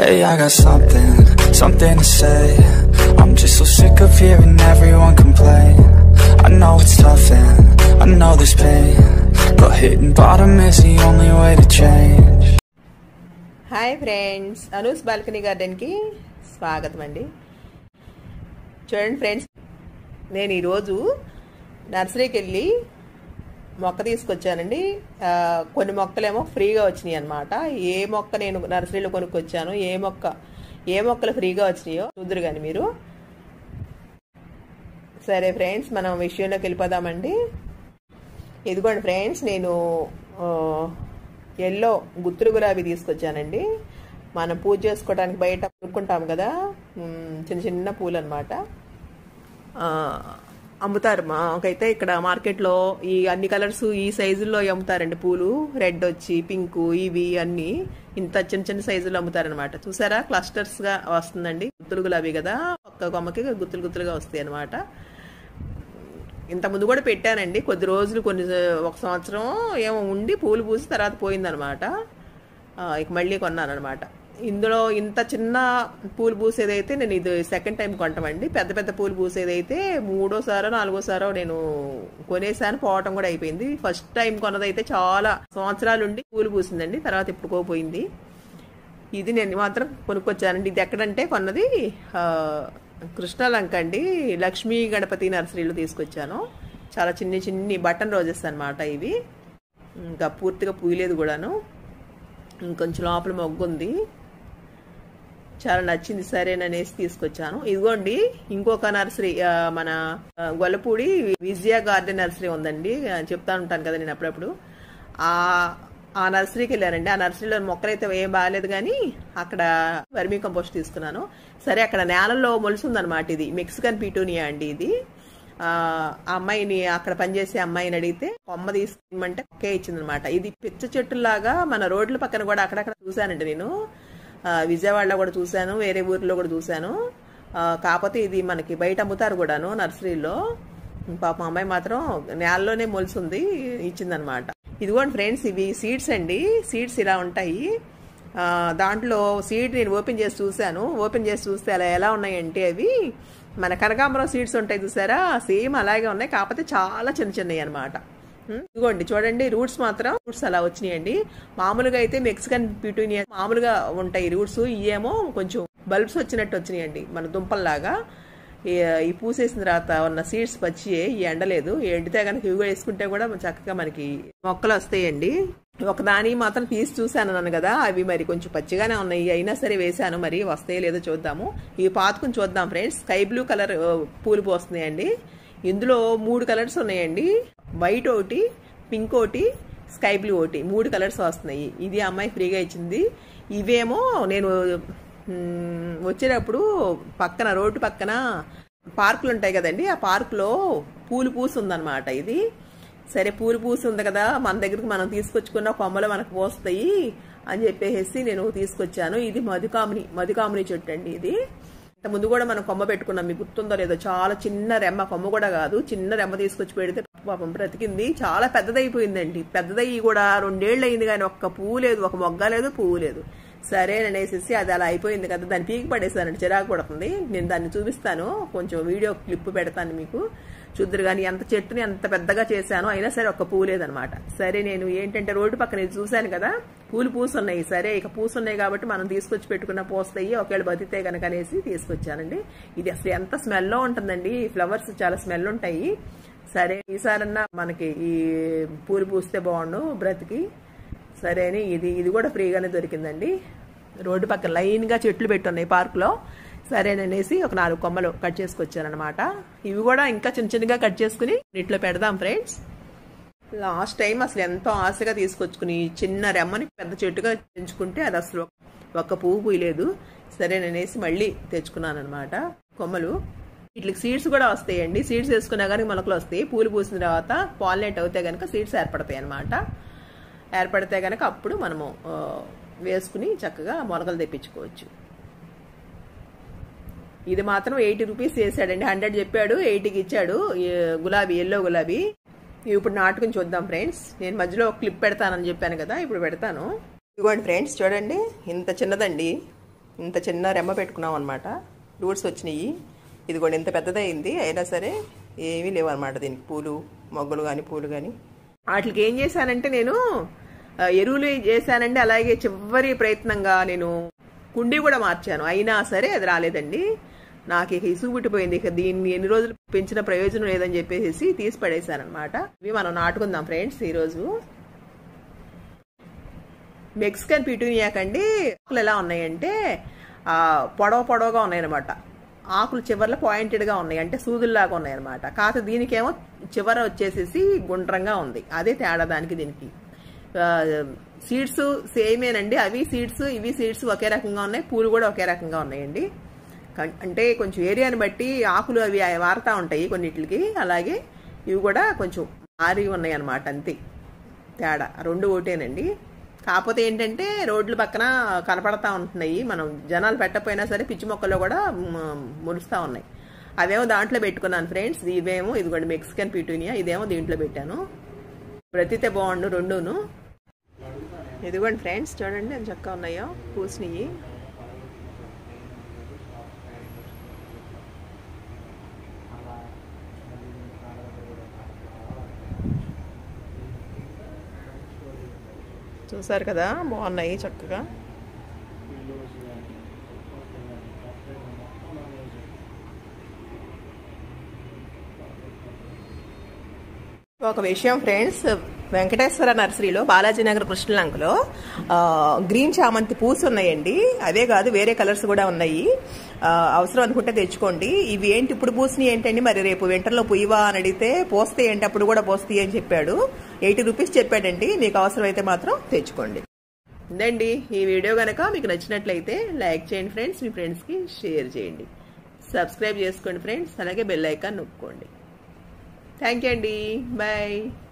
Hey, I got something, something to say I'm just so sick of hearing everyone complain I know it's tough and I know there's pain But hitting bottom is the only way to change hi friends Anu's balcony గార్డెన్కి స్వాగతం అండి చూడండి friends నేను ఈరోజు నర్సరీకి వెళ్ళి మొక్క తీసుకొచ్చానండి ఆ, కొన్ని మొక్కలేమో ఫ్రీగా వచ్చినాయి అనమాట ఏ మొక్క నేను నర్సరీలో కొనుక్కొచ్చాను ఏ మొక్క ఏ మొక్కలు ఫ్రీగా వచ్చినాయో చూద్దరు కానీ మీరు సరే ఫ్రెండ్స్ మనం విషయంలోకి వెళ్ళిపోదామండి ఇదిగోండి ఫ్రెండ్స్ నేను ఆ, ఎల్లో గుత్తులు గులాబీ తీసుకొచ్చానండి మనం పూజ చేసుకోవడానికి బయట కొనుక్కుంటాం కదా ఉమ్, చిన్న చిన్న పూలు అనమాట అమ్ముతారు మాకైతే ఇక్కడ మార్కెట్లో ఈ అన్ని కలర్స్ ఈ సైజుల్లో అమ్ముతారండి పూలు రెడ్ వచ్చి పింక్ ఇవి అన్ని ఇంత చిన్న చిన్న సైజుల్లో అమ్ముతారనమాట చూసారా క్లస్టర్స్ గా వస్తుందండి గుత్తులు గులాబీ కదా ఒక్క కొమ్మకి గుత్తులు గుత్తులుగా వస్తాయి అనమాట ఇంత ముందు కూడా పెట్టానండి కొద్ది రోజులు కొన్ని ఒక సంవత్సరం ఏమో ఉండి పూలు పూసి తర్వాత పోయిందనమాట ఆ, ఇక మళ్ళీ కొన్నాను అనమాట ఇందులో ఇంత చిన్న పూలు పూసేదైతే నేను ఇది సెకండ్ టైం కొంటామండి పెద్ద పెద్ద పూలు పూసేదైతే మూడోసారో నాలుగోసారో నేను కొనేసాను పోవటం కూడా అయిపోయింది ఫస్ట్ టైం కొన్నదైతే చాలా సంవత్సరాలు ఉండి పూలు పూసిందండి తర్వాత ఇప్పుడు పోయింది ఇది నేను మాత్రం కొనుక్కొచ్చానండి ఇది ఎక్కడంటే కొన్నది ఆ, కృష్ణలంక అండి లక్ష్మీ గణపతి నర్సరీలో తీసుకొచ్చాను చాలా చిన్ని చిన్ని బటన్ రోజెస్ అన్నమాట ఇవి ఇంకా పూర్తిగా పూయలేదు కూడాను ఇంకొంచెం లోపల మొగ్గు ఉంది చాలా నచ్చింది సరేననేసి తీసుకొచ్చాను ఇదిగోండి ఇంకొక నర్సరీ ఆ, మన ఆ, గొల్లపూడి విజయ గార్డెన్ నర్సరీ ఉందండి ఆ, చెప్తా ఉంటాను కదా నేను అప్పుడప్పుడు ఆ ఆ నర్సరీకి వెళ్ళానండి ఆ నర్సరీలో మొక్కలు అయితే ఏం బాగాలేదు కానీ అక్కడ వర్మీ కంపోస్ట్ తీసుకున్నాను సరే అక్కడ నేలల్లో మొలుసుందనమాట ఇది మెక్సికన్ పీటూనియా అండి ఇది ఆ ఆ అమ్మాయిని అక్కడ పనిచేసే అమ్మాయిని అడిగితే కొమ్మ తీసుకోమంటే ఒకే ఇచ్చిందనమాట ఇది పిచ్చ చెట్టులాగా మన రోడ్ల పక్కన కూడా అక్కడక్కడ చూశానండి నేను ఆ, విజయవాడలో కూడా చూశాను వేరే ఊర్లో కూడా చూశాను ఆ, కాకపోతే ఇది మనకి బయట అమ్ముతారు కూడాను నర్సరీలో పాప అమ్మాయి మాత్రం నేలలోనే మొలుసుంది ఇచ్చిందనమాట ఇదిగోండి ఫ్రెండ్స్ ఇవి సీడ్స్ అండి సీడ్స్ ఇలా ఉంటాయి ఆ, దాంట్లో సీడ్ నేను ఓపెన్ చేసి చూశాను ఓపెన్ చేసి చూస్తే అలా ఎలా ఉన్నాయంటే అవి మన కనకాంబరం సీడ్స్ ఉంటాయి చూసారా సేమ్ అలాగే ఉన్నాయి కాకపోతే చాలా చిన్న చిన్నవి అనమాట ఇదిగోండి చూడండి రూట్స్ మాత్రం రూట్స్ అలా వచ్చినాయండి మామూలుగా అయితే మెక్సికన్ పిటూనియా మామూలుగా ఉంటాయి రూట్స్ ఇవేమో కొంచెం బల్బ్స్ వచ్చినట్టు వచ్చినాయండి మన దుంపల్లాగా ఈ ఈ పూసేసిన తర్వాత ఉన్న సీడ్స్ పచ్చి ఈ ఎండలేదు ఈ ఎండితే కనుక ఇవి కూడా వేసుకుంటే కూడా చక్కగా మనకి మొక్కలు వస్తాయండి ఒకదాని మాత్రం తీసి చూశాను అన్నాను కదా అవి మరి కొంచెం పచ్చిగానే ఉన్నాయి అయినా సరే వేశాను మరి వస్తాయో లేదో చూద్దాము ఇవి పాతుకుని చూద్దాం ఫ్రెండ్స్ స్కై బ్లూ కలర్ ఆ, పూలు పోస్తున్నాయండి ఇందులో మూడు కలర్స్ ఉన్నాయండి వైట్ ఒకటి పింక్ ఒకటి స్కై బ్లూ ఒకటి మూడు కలర్స్ వస్తున్నాయి ఇది ఆ అమ్మాయి ఫ్రీగా ఇచ్చింది ఇవేమో నేను మ్, వచ్చేటప్పుడు పక్కన రోడ్డు పక్కన పార్కులు ఉంటాయి కదండి ఆ పార్కులో పూలు పూసి ఉందన్నమాట ఇది సరే పూలు పూసి ఉంది కదా మన దగ్గరికి మనం తీసుకొచ్చుకున్న కొమ్మలు మనకు పోస్తాయి అని చెప్పేసి నేను తీసుకొచ్చాను ఇది మధుకామిని మధుకామిని చెట్టు అండి ఇది ఇంత ముందు కూడా మనం కొమ్మ పెట్టుకున్నాం మీకు గుర్తుందో లేదో చాలా చిన్న రెమ్మ కొమ్మ కూడా కాదు చిన్న రెమ్మ తీసుకొచ్చి పెడితే పాపం బ్రతికింది చాలా పెద్దదైపోయిందండి పెద్దదయ్యి కూడా రెండేళ్ళు అయింది కానీ ఒక్క పువ్వు లేదు ఒక మొగ్గ లేదు పువ్వు లేదు సరే అనేసి అది అలా అయిపోయింది కదా దాన్ని పీకి పడేసానండి చిరాకు పడుతుంది నేను దాన్ని చూపిస్తాను కొంచెం వీడియో క్లిప్ పెడతాను మీకు చూద్దరు కానీ ఎంత చెట్టుని ఎంత పెద్దగా చేశానో అయినా సరే ఒక్క పువ్వు లేదనమాట సరే నేను ఏంటంటే రోడ్డు పక్కన ఇది చూశాను కదా పూలు పూసున్నాయి సరే ఇక పూసున్నాయి కాబట్టి మనం తీసుకొచ్చి పెట్టుకున్న పోస్తాయి ఒకవేళ బతితే కనుక అనేసి తీసుకొచ్చానండి ఇది అసలు ఎంత స్మెల్లో ఉంటుందండి ఈ ఫ్లవర్స్ చాలా స్మెల్ ఉంటాయి సరే ఈసారన్నా మనకి ఈ పూలు పూస్తే బాగుండు బ్రతికి సరే అని ఇది ఇది కూడా ఫ్రీగానే దొరికిందండి రోడ్డు పక్కన లైన్గా చెట్లు పెట్టున్నాయి పార్కులో సరేననేసి ఒక నాలుగు కొమ్మలు కట్ చేసుకొచ్చానమాట ఇవి కూడా ఇంకా చిన్న చిన్నగా కట్ చేసుకుని ఇట్లా పెడదాం ఫ్రెండ్స్ లాస్ట్ టైం అసలు ఎంతో ఆశగా తీసుకొచ్చుకుని చిన్న రెమ్మని పెద్ద చెట్టుగా పెంచుకుంటే అది అసలు ఒక్క పువ్వు పూయలేదు సరేననేసి మళ్ళీ తెచ్చుకున్నాను అనమాట కొమ్మలు వీటికి సీడ్స్ కూడా వస్తాయండి సీడ్స్ వేసుకున్నా కానీ మొలకలు వస్తాయి పూలు పూసిన తర్వాత పాలినేట్ అవుతే కనుక సీడ్స్ ఏర్పడతాయి అనమాట ఏర్పడితే కనుక అప్పుడు మనము ఆ, వేసుకుని చక్కగా మొలకలు తెప్పించుకోవచ్చు ఇది మాత్రం ఎయిటీ రూపీస్ చేశాడండి హండ్రెడ్ చెప్పాడు ఎయిటీకి ఇచ్చాడు ఈ గులాబీ ఎల్లో గులాబీ ఇవి ఇప్పుడు నాటుకుని చూద్దాం ఫ్రెండ్స్ నేను మధ్యలో ఒక క్లిప్ పెడతానని చెప్పాను కదా ఇప్పుడు పెడతాను ఇదిగోండి ఫ్రెండ్స్ చూడండి ఇంత చిన్నదండి ఇంత చిన్న రెమ్మ పెట్టుకున్నాం అనమాట రూట్స్ వచ్చినాయి ఇది కూడా ఇంత పెద్దదైంది అయినా సరే ఏమీ లేవు అనమాట దీనికి పూలు మొగ్గలు కానీ పూలు కానీ వాటికి ఏం చేశానంటే నేను ఆ, ఎరువులు చేశానండి అలాగే చివరి ప్రయత్నంగా నేను కుండీ కూడా మార్చాను అయినా సరే అది రాలేదండి నాకు ఇక ఇసుగు పుట్టిపోయింది ఇక దీన్ని ఎన్ని రోజులు పెంచిన ప్రయోజనం లేదని చెప్పేసి తీసి పడేశాను అనమాట ఇవి మనం నాటుకుందాం ఫ్రెండ్స్ ఈరోజు మెక్సికన్ పిటూనియా కండి ఆకులు ఎలా ఉన్నాయంటే ఆ, పొడవ పొడవగా ఉన్నాయన్నమాట ఆకులు చివర్లో పాయింటెడ్గా ఉన్నాయి అంటే సూదుల్లాగా ఉన్నాయన్నమాట కాకపోతే దీనికేమో చివర వచ్చేసేసి గుండ్రంగా ఉంది అదే తేడా దానికి దీనికి సీడ్స్ సేమేనండి అవి సీడ్స్ ఇవి సీడ్స్ ఒకే రకంగా ఉన్నాయి పూలు కూడా ఒకే రకంగా ఉన్నాయండి కం- అంటే కొంచెం ఏరియాని బట్టి ఆకులు అవి మారుతూ ఉంటాయి కొన్నిటికి అలాగే ఇవి కూడా కొంచెం మారి ఉన్నాయి అన్నమాట అంతే తేడా రెండు ఒకటేనండి కాకపోతే ఏంటంటే రోడ్ల పక్కన కనపడతా ఉంటున్నాయి మనం జనాలు పెట్టకపోయినా సరే పిచ్చి మొక్కల్లో కూడా మురుస్తూ ఉన్నాయి అవేమో దాంట్లో పెట్టుకున్నాను ఫ్రెండ్స్ ఇవేమో ఇదిగోండి మెక్సికన్ పిటూనియా ఇదేమో దీంట్లో పెట్టాను బ్రతితే బాగుండు రెండును ఇదిగోండి ఫ్రెండ్స్ చూడండి ఎంత చక్కగా ఉన్నాయో పూసినవి చూసారు కదా బాగున్నాయి చక్కగా ఒక విషయం ఫ్రెండ్స్ వెంకటేశ్వర నర్సరీలో బాలాజీనగర్ కృష్ణలంకలో ఆ, గ్రీన్ చామంతి పూసి ఉన్నాయండి అదే కాదు వేరే కలర్స్ కూడా ఉన్నాయి ఆ, అవసరం అనుకుంటే తెచ్చుకోండి ఇవి ఏంటి ఇప్పుడు పూసినవి ఏంటండి మరి రేపు వింటర్లో పుయ్యవా అని అడిగితే పోస్తే ఏంటి అప్పుడు కూడా పోస్తాయి అని చెప్పాడు ఎయిటీ రూపీస్ చెప్పాడండి మీకు అవసరమైతే మాత్రం తెచ్చుకోండి ఇదండి ఈ వీడియో కనుక మీకు నచ్చినట్లయితే లైక్ చేయండి ఫ్రెండ్స్ మీ ఫ్రెండ్స్కి షేర్ చేయండి సబ్స్క్రైబ్ చేసుకోండి ఫ్రెండ్స్ అలాగే బెల్ ఐకాన్ నొక్కోండి థ్యాంక్ యూ అండి బాయ్